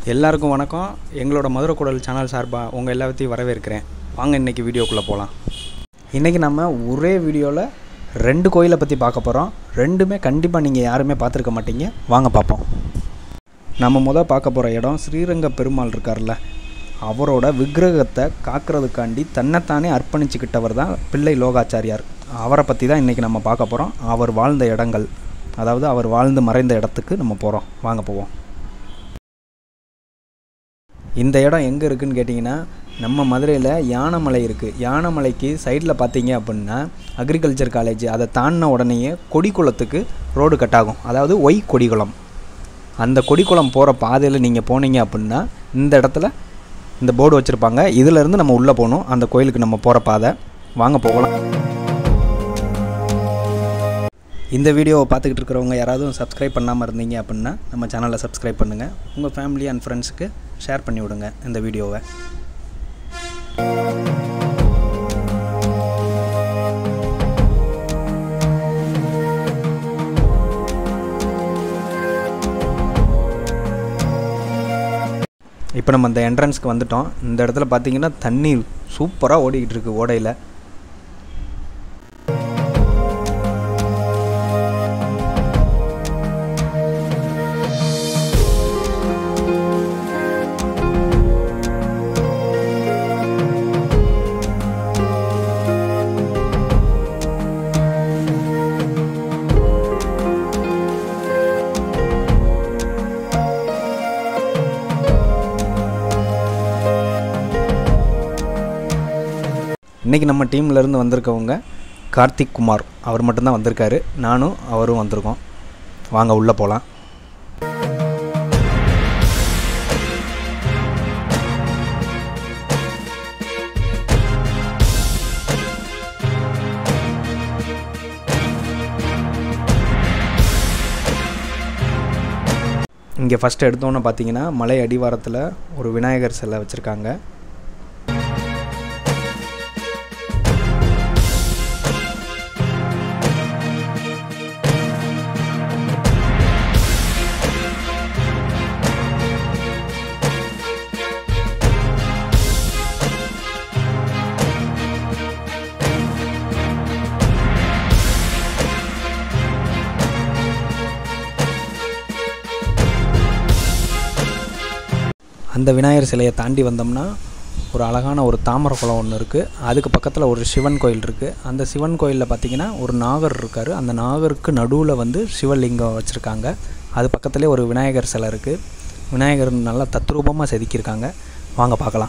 எல்லாருக்கும் வணக்கம் எங்களோட மதுரை குடல் சேனல் சார்பாக உங்கள் எல்லாத்தையும் வரவேற்கிறேன் வாங்க இன்றைக்கி வீடியோக்குள்ளே போகலாம் இன்றைக்கி நம்ம ஒரே வீடியோவில் ரெண்டு கோயிலை பற்றி பார்க்க போகிறோம் ரெண்டுமே கண்டிப்பாக நீங்கள் யாருமே பார்த்துருக்க மாட்டீங்க வாங்க பார்ப்போம் நம்ம முதல் பார்க்க போகிற இடம் ஸ்ரீரங்க பெருமாள் இருக்கார்ல அவரோட விக்கிரகத்தை காக்கிறதுக்காண்டி தன்னைத்தானே அர்ப்பணிச்சுக்கிட்டவர் தான் பிள்ளை லோகாச்சாரியார் அவரை பற்றி தான் இன்றைக்கி நம்ம பார்க்க போகிறோம் அவர் வாழ்ந்த இடங்கள் அதாவது அவர் வாழ்ந்து மறைந்த இடத்துக்கு நம்ம போகிறோம் வாங்க போவோம் இந்த இடம் எங்கே இருக்குதுன்னு கேட்டிங்கன்னா நம்ம மதுரையில் யானைமலை இருக்குது யானைமலைக்கு சைடில் பார்த்தீங்க அப்படின்னா அக்ரிகல்ச்சர் காலேஜ் அதை தாண்டின உடனேயே கொடிக்குளத்துக்கு ரோடு கட் ஆகும் அதாவது ஒய் கொடிக்குளம் அந்த கொடிக்குளம் போகிற பாதையில் நீங்கள் போனீங்க அப்படின்னா இந்த இடத்துல இந்த போர்டு வச்சுருப்பாங்க இதிலேருந்து நம்ம உள்ளே போகணும் அந்த கோயிலுக்கு நம்ம போகிற பாதை வாங்க போகலாம் இந்த வீடியோவை பார்த்துக்கிட்டு இருக்கிறவங்க யாராவது சப்ஸ்கிரைப் பண்ணாமல் இருந்தீங்க அப்படின்னா நம்ம சேனலை சப்ஸ்கிரைப் பண்ணுங்கள் உங்கள் ஃபேமிலி அண்ட் ஃப்ரெண்ட்ஸுக்கு ஷேர் பண்ணி விடுங்க இந்த வீடியோவை இப்போ நம்ம இந்த என்ட்ரன்ஸ்க்கு வந்துட்டோம் இந்த இடத்துல பார்த்தீங்கன்னா தண்ணி சூப்பராக ஓடிக்கிட்டு இருக்கு ஓடையில் இன்றைக்கி நம்ம டீம்லேருந்து வந்திருக்கவங்க கார்த்திக் குமார் அவர் மட்டும்தான் வந்திருக்காரு நானும் அவரும் வந்திருக்கோம் வாங்க உள்ளே போகலாம் இங்கே ஃபஸ்ட்டு எடுத்தோன்னே பார்த்தீங்கன்னா மலை அடிவாரத்தில் ஒரு விநாயகர் சிலை வச்சுருக்காங்க அந்த விநாயகர் சிலையை தாண்டி வந்தோம்னா ஒரு அழகான ஒரு தாமரை குளம் ஒன்று இருக்குது அதுக்கு பக்கத்தில் ஒரு சிவன் கோயில் இருக்குது அந்த சிவன் கோயிலில் பார்த்திங்கன்னா ஒரு நாகர் இருக்கார் அந்த நாகருக்கு நடுவில் வந்து சிவலிங்கம் வச்சுருக்காங்க அது பக்கத்துலேயே ஒரு விநாயகர் சிலை இருக்குது விநாயகர் நல்லா தத்ரூபமாக செதுக்கியிருக்காங்க வாங்க பார்க்கலாம்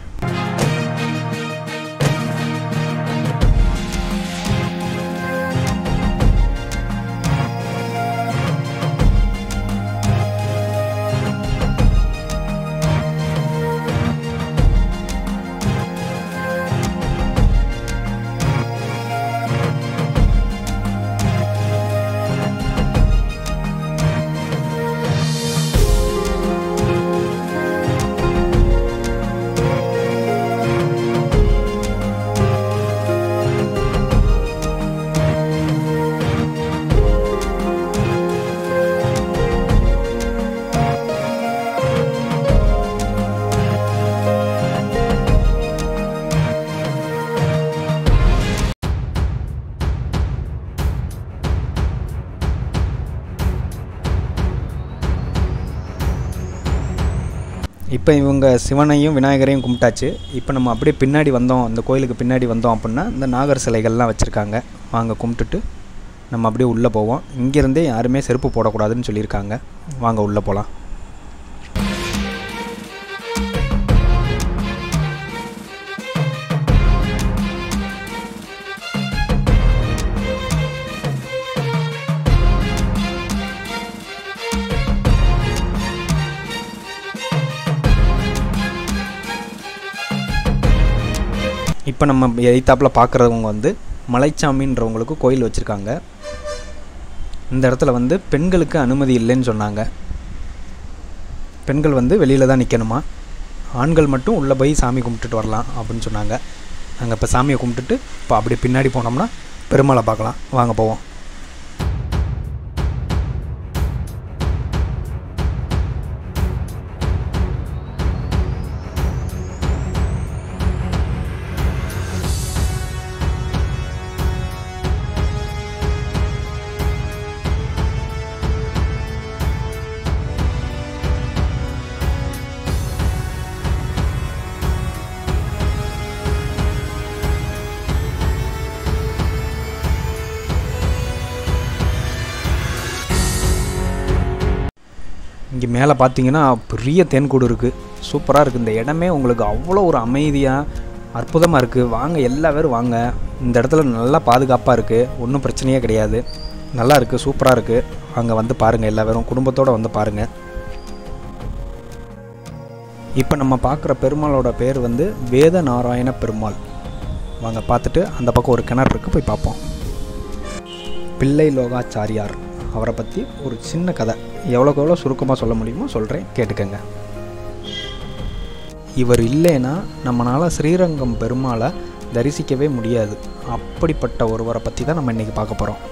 இப்போ இவங்க சிவனையும் விநாயகரையும் கும்பிட்டாச்சு இப்போ நம்ம அப்படியே பின்னாடி வந்தோம் அந்த கோயிலுக்கு பின்னாடி வந்தோம் அப்படின்னா இந்த நாகர் சிலைகள்லாம் வச்சுருக்காங்க வாங்க கும்பிட்டுட்டு நம்ம அப்படியே உள்ளே போவோம் இங்கேருந்தே யாருமே செருப்பு போடக்கூடாதுன்னு சொல்லியிருக்காங்க வாங்க உள்ளே போகலாம் இப்போ நம்ம எய்த்தாப்பில் பார்க்குறவங்க வந்து மலைச்சாமின்றவங்களுக்கு கோயில் வச்சுருக்காங்க இந்த இடத்துல வந்து பெண்களுக்கு அனுமதி இல்லைன்னு சொன்னாங்க பெண்கள் வந்து வெளியில் தான் நிற்கணுமா ஆண்கள் மட்டும் உள்ளே போய் சாமி கும்பிட்டுட்டு வரலாம் அப்படின்னு சொன்னாங்க நாங்கள் இப்போ சாமியை கும்பிட்டுட்டு இப்போ அப்படி பின்னாடி போனோம்னா பெருமாளை பார்க்கலாம் வாங்க போவோம் மேலே பார்த்தீங்கன்னா பெரிய தேன்கூடு இருக்குது சூப்பராக இருக்குது இந்த இடமே உங்களுக்கு அவ்வளோ ஒரு அமைதியாக அற்புதமாக இருக்குது வாங்க எல்லா பேரும் வாங்க இந்த இடத்துல நல்லா பாதுகாப்பாக இருக்குது ஒன்றும் பிரச்சனையே கிடையாது நல்லா இருக்குது சூப்பராக இருக்குது அங்கே வந்து பாருங்கள் எல்லா பேரும் குடும்பத்தோடு வந்து பாருங்கள் இப்போ நம்ம பார்க்குற பெருமாளோட பேர் வந்து வேத நாராயண பெருமாள் வாங்க பார்த்துட்டு அந்த பக்கம் ஒரு கிணறு இருக்குது போய் பார்ப்போம் பிள்ளை லோகாச்சாரியார் அவரை பற்றி ஒரு சின்ன கதை எவ்வளோக்கு எவ்வளோ சுருக்கமாக சொல்ல முடியுமோ சொல்கிறேன் கேட்டுக்கங்க இவர் இல்லைன்னா நம்மளால் ஸ்ரீரங்கம் பெருமாளை தரிசிக்கவே முடியாது அப்படிப்பட்ட ஒருவரை பற்றி தான் நம்ம இன்றைக்கி பார்க்க போகிறோம்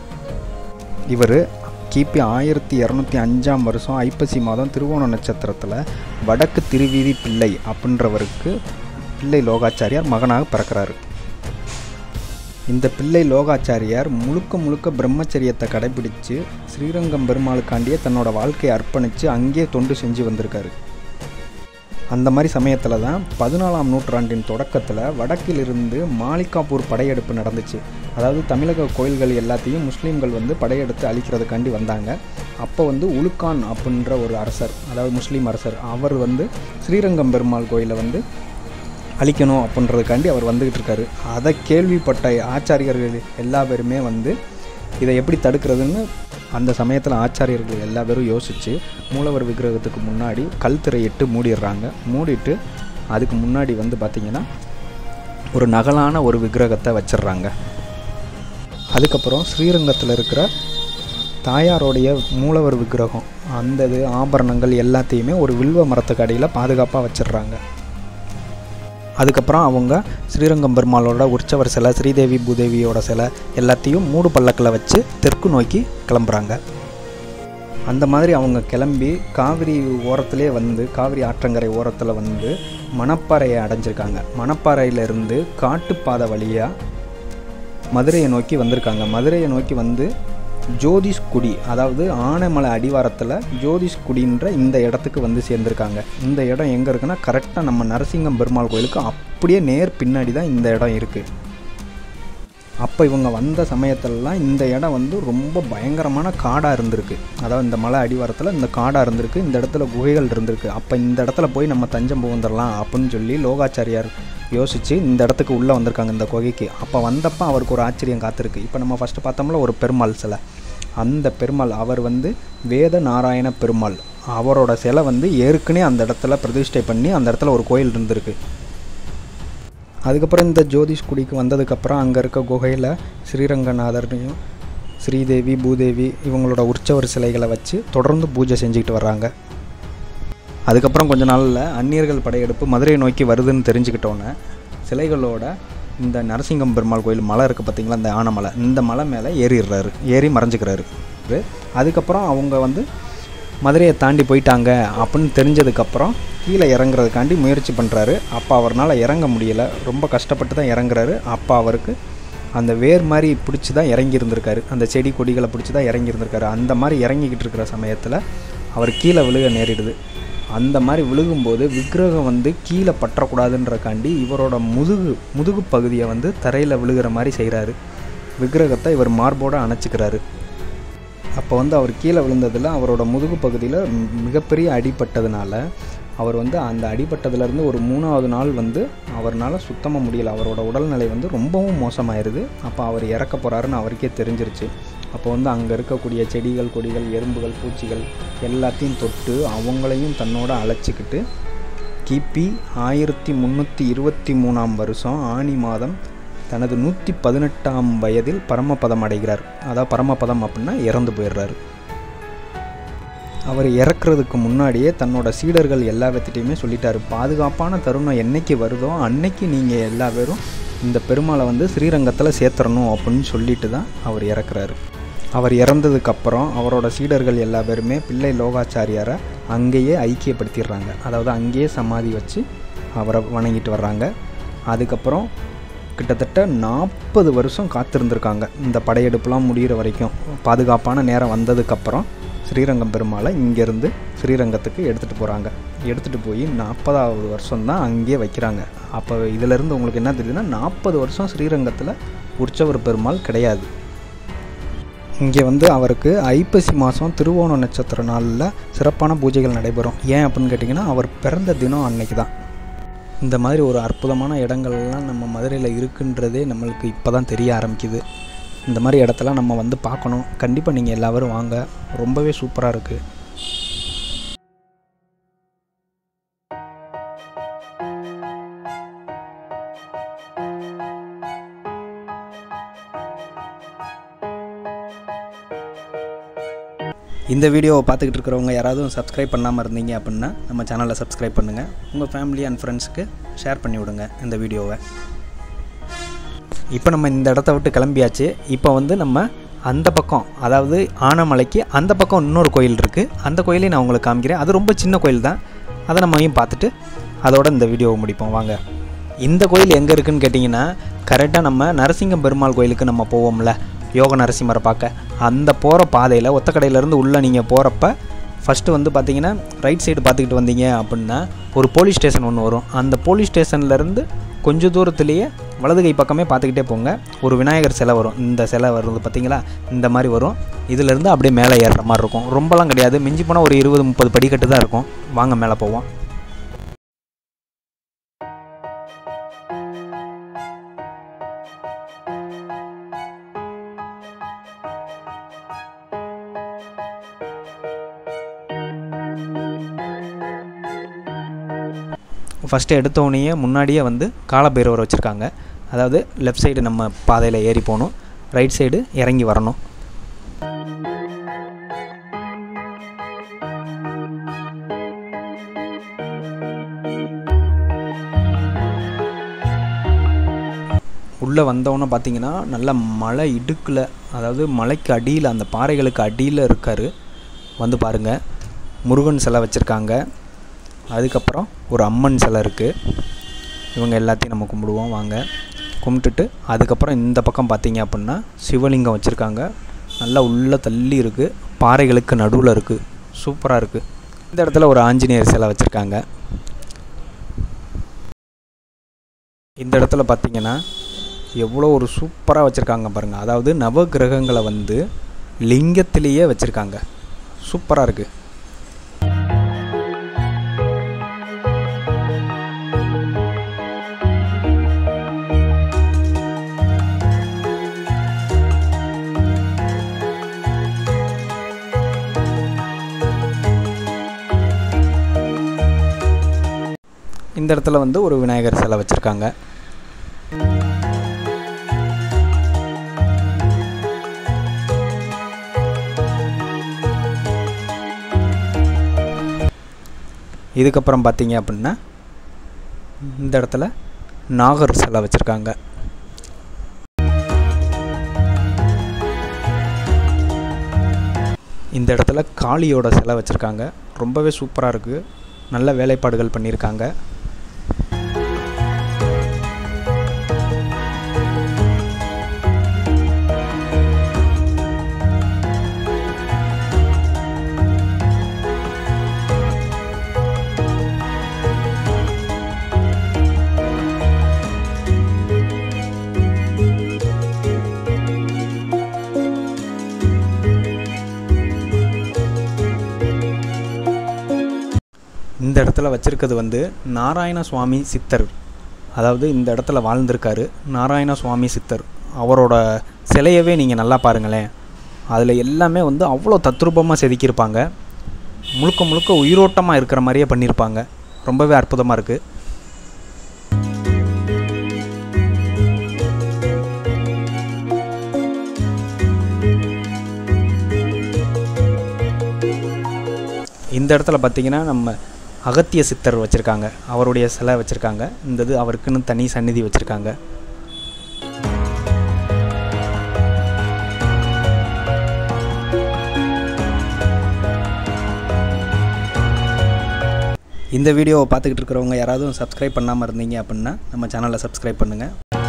இவர் கிபி ஆயிரத்தி இரநூத்தி அஞ்சாம் வருஷம் ஐப்பசி மாதம் திருவோண நட்சத்திரத்தில் வடக்கு திருவீதி பிள்ளை அப்படின்றவருக்கு பிள்ளை லோகாச்சாரியார் மகனாக பிறக்கிறாரு இந்த பிள்ளை லோகாச்சாரியார் முழுக்க முழுக்க பிரம்மச்சரியத்தை கடைபிடித்து ஸ்ரீரங்கம் பெருமாளுக்காண்டியே தன்னோட வாழ்க்கையை அர்ப்பணித்து அங்கேயே தொண்டு செஞ்சு வந்திருக்காரு அந்த மாதிரி சமயத்தில் தான் பதினாலாம் நூற்றாண்டின் தொடக்கத்தில் வடக்கிலிருந்து மாலிகாப்பூர் படையெடுப்பு நடந்துச்சு அதாவது தமிழக கோயில்கள் எல்லாத்தையும் முஸ்லீம்கள் வந்து படையெடுத்து அழிக்கிறதுக்காண்டி வந்தாங்க அப்போ வந்து உலுக்கான் அப்படின்ற ஒரு அரசர் அதாவது முஸ்லீம் அரசர் அவர் வந்து ஸ்ரீரங்கம் பெருமாள் கோயிலை வந்து அழிக்கணும் அப்படின்றதுக்காண்டி அவர் வந்துக்கிட்டு இருக்காரு அதை கேள்விப்பட்ட ஆச்சாரியர்கள் எல்லா பேருமே வந்து இதை எப்படி தடுக்கிறதுன்னு அந்த சமயத்தில் ஆச்சாரியர்கள் எல்லா பேரும் யோசித்து மூலவர் விக்கிரகத்துக்கு முன்னாடி கல் திரையிட்டு மூடிடுறாங்க மூடிட்டு அதுக்கு முன்னாடி வந்து பார்த்திங்கன்னா ஒரு நகலான ஒரு விக்கிரகத்தை வச்சிடுறாங்க அதுக்கப்புறம் ஸ்ரீரங்கத்தில் இருக்கிற தாயாரோடைய மூலவர் விக்கிரகம் அந்த இது ஆபரணங்கள் எல்லாத்தையுமே ஒரு வில்வ மரத்துக்கு அடியில் பாதுகாப்பாக வச்சிடுறாங்க அதுக்கப்புறம் அவங்க ஸ்ரீரங்கம் பெருமாளோட உற்சவர் சிலை ஸ்ரீதேவி பூதேவியோட சிலை எல்லாத்தையும் மூடு பல்லக்கில் வச்சு தெற்கு நோக்கி கிளம்புறாங்க அந்த மாதிரி அவங்க கிளம்பி காவிரி ஓரத்திலே வந்து காவிரி ஆற்றங்கரை ஓரத்தில் வந்து மணப்பாறையை அடைஞ்சிருக்காங்க மணப்பாறையிலிருந்து காட்டுப்பாதை வழியாக மதுரையை நோக்கி வந்திருக்காங்க மதுரையை நோக்கி வந்து ஜோதிஷ்குடி அதாவது ஆனைமலை அடிவாரத்தில் ஜோதிஷ்குடின்ற இந்த இடத்துக்கு வந்து சேர்ந்துருக்காங்க இந்த இடம் எங்கே இருக்குன்னா கரெக்டாக நம்ம நரசிங்கம் பெருமாள் கோயிலுக்கு அப்படியே நேர் பின்னாடி தான் இந்த இடம் இருக்குது அப்போ இவங்க வந்த சமயத்திலலாம் இந்த இடம் வந்து ரொம்ப பயங்கரமான காடாக இருந்திருக்கு அதாவது இந்த மலை அடிவாரத்தில் இந்த காடாக இருந்திருக்கு இந்த இடத்துல குகைகள் இருந்திருக்கு அப்போ இந்த இடத்துல போய் நம்ம தஞ்சம் புகுந்துடலாம் அப்படின்னு சொல்லி லோகாச்சாரியார் யோசித்து இந்த இடத்துக்கு உள்ளே வந்திருக்காங்க இந்த குகைக்கு அப்போ வந்தப்போ அவருக்கு ஒரு ஆச்சரியம் காத்திருக்கு இப்போ நம்ம ஃபஸ்ட்டு பார்த்தோம்ல ஒரு பெருமாள் சிலை அந்த பெருமாள் அவர் வந்து வேத நாராயண பெருமாள் அவரோட சிலை வந்து ஏற்கனவே அந்த இடத்துல பிரதிஷ்டை பண்ணி அந்த இடத்துல ஒரு கோயில் இருந்திருக்கு அதுக்கப்புறம் இந்த ஜோதிஷ்குடிக்கு வந்ததுக்கப்புறம் அங்கே இருக்க குகையில் ஸ்ரீரங்கநாதரையும் ஸ்ரீதேவி பூதேவி இவங்களோட உற்சவர் சிலைகளை வச்சு தொடர்ந்து பூஜை செஞ்சுக்கிட்டு வர்றாங்க அதுக்கப்புறம் கொஞ்ச நாளில் அந்நியர்கள் படையெடுப்பு மதுரையை நோக்கி வருதுன்னு தெரிஞ்சுக்கிட்டோன்னே சிலைகளோட இந்த நரசிங்கம் பெருமாள் கோயில் மலை இருக்குது பார்த்தீங்களா இந்த ஆனமலை இந்த மலை மேலே ஏறிடுறாரு ஏறி மறைஞ்சிக்கிறாரு அதுக்கப்புறம் அவங்க வந்து மதுரையை தாண்டி போயிட்டாங்க அப்படின்னு தெரிஞ்சதுக்கப்புறம் கீழே இறங்குறதுக்காண்டி முயற்சி பண்ணுறாரு அப்போ அவரால் இறங்க முடியலை ரொம்ப கஷ்டப்பட்டு தான் இறங்குறாரு அப்போ அவருக்கு அந்த வேர் மாதிரி பிடிச்சி தான் இறங்கி இருந்திருக்காரு அந்த செடி கொடிகளை பிடிச்சி தான் இறங்கி இருந்திருக்காரு அந்த மாதிரி இறங்கிக்கிட்டு இருக்கிற சமயத்தில் அவர் கீழே விழுக நேரிடுது அந்த மாதிரி விழுகும்போது விக்கிரகம் வந்து கீழே பற்றக்கூடாதுன்றக்காண்டி இவரோட முதுகு முதுகு பகுதியை வந்து தரையில் விழுகிற மாதிரி செய்கிறாரு விக்கிரகத்தை இவர் மார்போடு அணைச்சிக்கிறாரு அப்போ வந்து அவர் கீழே விழுந்ததில் அவரோட முதுகு பகுதியில் மிகப்பெரிய அடிப்பட்டதுனால அவர் வந்து அந்த அடிப்பட்டதுலேருந்து ஒரு மூணாவது நாள் வந்து அவரால் சுத்தமாக முடியலை அவரோட உடல்நிலை வந்து ரொம்பவும் மோசமாயிருது அப்போ அவர் இறக்க போகிறாருன்னு அவருக்கே தெரிஞ்சிருச்சு அப்போ வந்து அங்கே இருக்கக்கூடிய செடிகள் கொடிகள் எறும்புகள் பூச்சிகள் எல்லாத்தையும் தொட்டு அவங்களையும் தன்னோட அழைச்சிக்கிட்டு கிபி ஆயிரத்தி முந்நூற்றி இருபத்தி மூணாம் வருஷம் ஆனி மாதம் தனது நூற்றி பதினெட்டாம் வயதில் பரமபதம் அடைகிறார் அதாவது பரமபதம் அப்படின்னா இறந்து போயிடுறாரு அவர் இறக்குறதுக்கு முன்னாடியே தன்னோட சீடர்கள் எல்லா வித்திட்டையுமே சொல்லிட்டாரு பாதுகாப்பான தருணம் என்னைக்கு வருதோ அன்னைக்கு நீங்கள் எல்லா பேரும் இந்த பெருமாளை வந்து ஸ்ரீரங்கத்தில் சேர்த்துறணும் அப்படின்னு சொல்லிட்டு தான் அவர் இறக்குறாரு அவர் இறந்ததுக்கப்புறம் அவரோட சீடர்கள் எல்லா பேருமே பிள்ளை லோகாச்சாரியாரை அங்கேயே ஐக்கியப்படுத்திடுறாங்க அதாவது அங்கேயே சமாதி வச்சு அவரை வணங்கிட்டு வர்றாங்க அதுக்கப்புறம் கிட்டத்தட்ட நாற்பது வருஷம் காத்திருந்திருக்காங்க இந்த படையெடுப்புலாம் முடிகிற வரைக்கும் பாதுகாப்பான நேரம் வந்ததுக்கப்புறம் ஸ்ரீரங்கம் பெருமாளை இங்கேருந்து ஸ்ரீரங்கத்துக்கு எடுத்துகிட்டு போகிறாங்க எடுத்துகிட்டு போய் நாற்பதாவது வருஷம் தான் அங்கேயே வைக்கிறாங்க அப்போ இதிலேருந்து உங்களுக்கு என்ன தெரியுதுன்னா நாற்பது வருஷம் ஸ்ரீரங்கத்தில் உற்சவர் பெருமாள் கிடையாது இங்கே வந்து அவருக்கு ஐப்பசி மாதம் திருவோண நட்சத்திர நாளில் சிறப்பான பூஜைகள் நடைபெறும் ஏன் அப்படின்னு கேட்டிங்கன்னா அவர் பிறந்த தினம் அன்னைக்கு தான் இந்த மாதிரி ஒரு அற்புதமான இடங்கள்லாம் நம்ம மதுரையில் இருக்குன்றதே நம்மளுக்கு இப்போ தான் தெரிய ஆரம்பிக்குது இந்த மாதிரி இடத்தெல்லாம் நம்ம வந்து பார்க்கணும் கண்டிப்பாக நீங்கள் எல்லாரும் வாங்க ரொம்பவே சூப்பராக இருக்குது இந்த வீடியோவை பார்த்துக்கிட்டு இருக்கிறவங்க யாராவது சப்ஸ்கிரைப் பண்ணாமல் இருந்தீங்க அப்படின்னா நம்ம சேனலை சப்ஸ்கிரைப் பண்ணுங்கள் உங்கள் ஃபேமிலி அண்ட் ஃப்ரெண்ட்ஸுக்கு ஷேர் பண்ணி விடுங்க இந்த வீடியோவை இப்போ நம்ம இந்த இடத்த விட்டு கிளம்பியாச்சு இப்போ வந்து நம்ம அந்த பக்கம் அதாவது ஆனமலைக்கு அந்த பக்கம் இன்னொரு கோயில் இருக்குது அந்த கோயிலையும் நான் உங்களுக்கு காமிக்கிறேன் அது ரொம்ப சின்ன கோயில் தான் அதை நம்மையும் பார்த்துட்டு அதோட இந்த வீடியோவை முடிப்போம் வாங்க இந்த கோயில் எங்கே இருக்குன்னு கேட்டிங்கன்னா கரெக்டாக நம்ம நரசிங்கம் பெருமாள் கோயிலுக்கு நம்ம போவோம்ல யோக நரசிம்மரை பார்க்க அந்த போகிற பாதையில் ஒத்தக்கடையிலேருந்து உள்ளே நீங்கள் போகிறப்ப ஃபஸ்ட்டு வந்து பார்த்தீங்கன்னா ரைட் சைடு பார்த்துக்கிட்டு வந்தீங்க அப்படின்னா ஒரு போலீஸ் ஸ்டேஷன் ஒன்று வரும் அந்த போலீஸ் ஸ்டேஷன்லேருந்து கொஞ்சம் தூரத்துலேயே வலது கை பக்கமே பார்த்துக்கிட்டே போங்க ஒரு விநாயகர் சிலை வரும் இந்த சிலை வருது பார்த்தீங்களா இந்த மாதிரி வரும் இதிலேருந்து அப்படியே மேலே ஏறுற மாதிரி இருக்கும் ரொம்பலாம் கிடையாது மிஞ்சி போனால் ஒரு இருபது முப்பது படிக்கட்டு தான் இருக்கும் வாங்க மேலே போவோம் ஃபஸ்ட்டு எடுத்தோடனேயே முன்னாடியே வந்து காலபைரவர் வச்சுருக்காங்க அதாவது லெஃப்ட் சைடு நம்ம பாதையில் ஏறி போகணும் ரைட் சைடு இறங்கி வரணும் உள்ளே வந்தவொன்னே பார்த்தீங்கன்னா நல்ல மலை இடுக்கில் அதாவது மலைக்கு அடியில் அந்த பாறைகளுக்கு அடியில் இருக்கார் வந்து பாருங்கள் முருகன் சிலை வச்சுருக்காங்க அதுக்கப்புறம் ஒரு அம்மன் சிலை இருக்குது இவங்க எல்லாத்தையும் நம்ம கும்பிடுவோம் வாங்க கும்பிட்டுட்டு அதுக்கப்புறம் இந்த பக்கம் பார்த்தீங்க அப்படின்னா சிவலிங்கம் வச்சுருக்காங்க நல்லா உள்ளே தள்ளி இருக்குது பாறைகளுக்கு நடுவில் இருக்குது சூப்பராக இருக்குது இந்த இடத்துல ஒரு ஆஞ்சநேயர் சிலை வச்சுருக்காங்க இந்த இடத்துல பார்த்தீங்கன்னா எவ்வளோ ஒரு சூப்பராக வச்சுருக்காங்க பாருங்கள் அதாவது நவ கிரகங்களை வந்து லிங்கத்திலேயே வச்சுருக்காங்க சூப்பராக இருக்குது இந்த இடத்துல வந்து ஒரு விநாயகர் சிலை வச்சுருக்காங்க இதுக்கப்புறம் பார்த்தீங்க அப்படின்னா இந்த இடத்துல நாகர் சிலை வச்சுருக்காங்க இந்த இடத்துல காளியோட சிலை வச்சுருக்காங்க ரொம்பவே சூப்பராக இருக்குது நல்ல வேலைப்பாடுகள் பண்ணியிருக்காங்க இந்த இடத்துல வச்சுருக்கிறது வந்து நாராயண சுவாமி சித்தர் அதாவது இந்த இடத்துல வாழ்ந்திருக்காரு நாராயண சுவாமி சித்தர் அவரோட சிலையவே நீங்கள் நல்லா பாருங்களேன் அதில் எல்லாமே வந்து அவ்வளோ தத்ரூபமாக செதுக்கியிருப்பாங்க முழுக்க முழுக்க உயிரோட்டமாக இருக்கிற மாதிரியே பண்ணியிருப்பாங்க ரொம்பவே அற்புதமாக இருக்குது இந்த இடத்துல பார்த்தீங்கன்னா நம்ம அகத்திய சித்தர் வச்சுருக்காங்க அவருடைய சிலை வச்சுருக்காங்க இந்த இது அவருக்குன்னு தனி சந்நிதி வச்சுருக்காங்க இந்த வீடியோவை பார்த்துக்கிட்டு இருக்கிறவங்க யாராவது சப்ஸ்கிரைப் பண்ணாமல் இருந்தீங்க அப்படின்னா நம்ம சேனலை சப்ஸ்கிரைப் பண்ணுங்கள்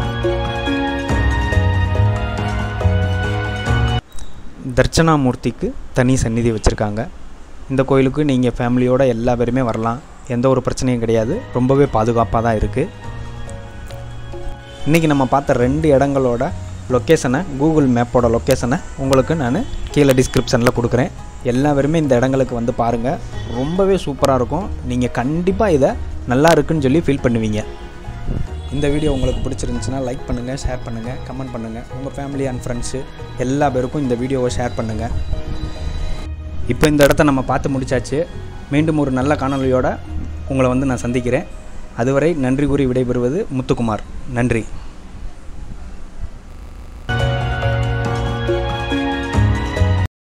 தர்ச்சனாமூர்த்திக்கு தனி சந்நிதி வச்சுருக்காங்க இந்த கோயிலுக்கு நீங்கள் ஃபேமிலியோட எல்லா பேருமே வரலாம் எந்த ஒரு பிரச்சனையும் கிடையாது ரொம்பவே பாதுகாப்பாக தான் இருக்குது இன்றைக்கி நம்ம பார்த்த ரெண்டு இடங்களோட லொக்கேஷனை கூகுள் மேப்போட லொக்கேஷனை உங்களுக்கு நான் கீழே டிஸ்கிரிப்ஷனில் கொடுக்குறேன் எல்லா பேருமே இந்த இடங்களுக்கு வந்து பாருங்கள் ரொம்பவே சூப்பராக இருக்கும் நீங்கள் கண்டிப்பாக இதை நல்லா இருக்குன்னு சொல்லி ஃபீல் பண்ணுவீங்க இந்த வீடியோ உங்களுக்கு பிடிச்சிருந்துச்சுன்னா லைக் பண்ணுங்கள் ஷேர் பண்ணுங்கள் கமெண்ட் பண்ணுங்கள் உங்கள் ஃபேமிலி அண்ட் ஃப்ரெண்ட்ஸு எல்லா பேருக்கும் இந்த வீடியோவை ஷேர் பண்ணுங்கள் இப்போ இந்த இடத்த நம்ம பார்த்து முடிச்சாச்சு மீண்டும் ஒரு நல்ல காணொலியோட உங்களை வந்து நான் சந்திக்கிறேன் அதுவரை நன்றி கூறி விடைபெறுவது முத்துக்குமார் நன்றி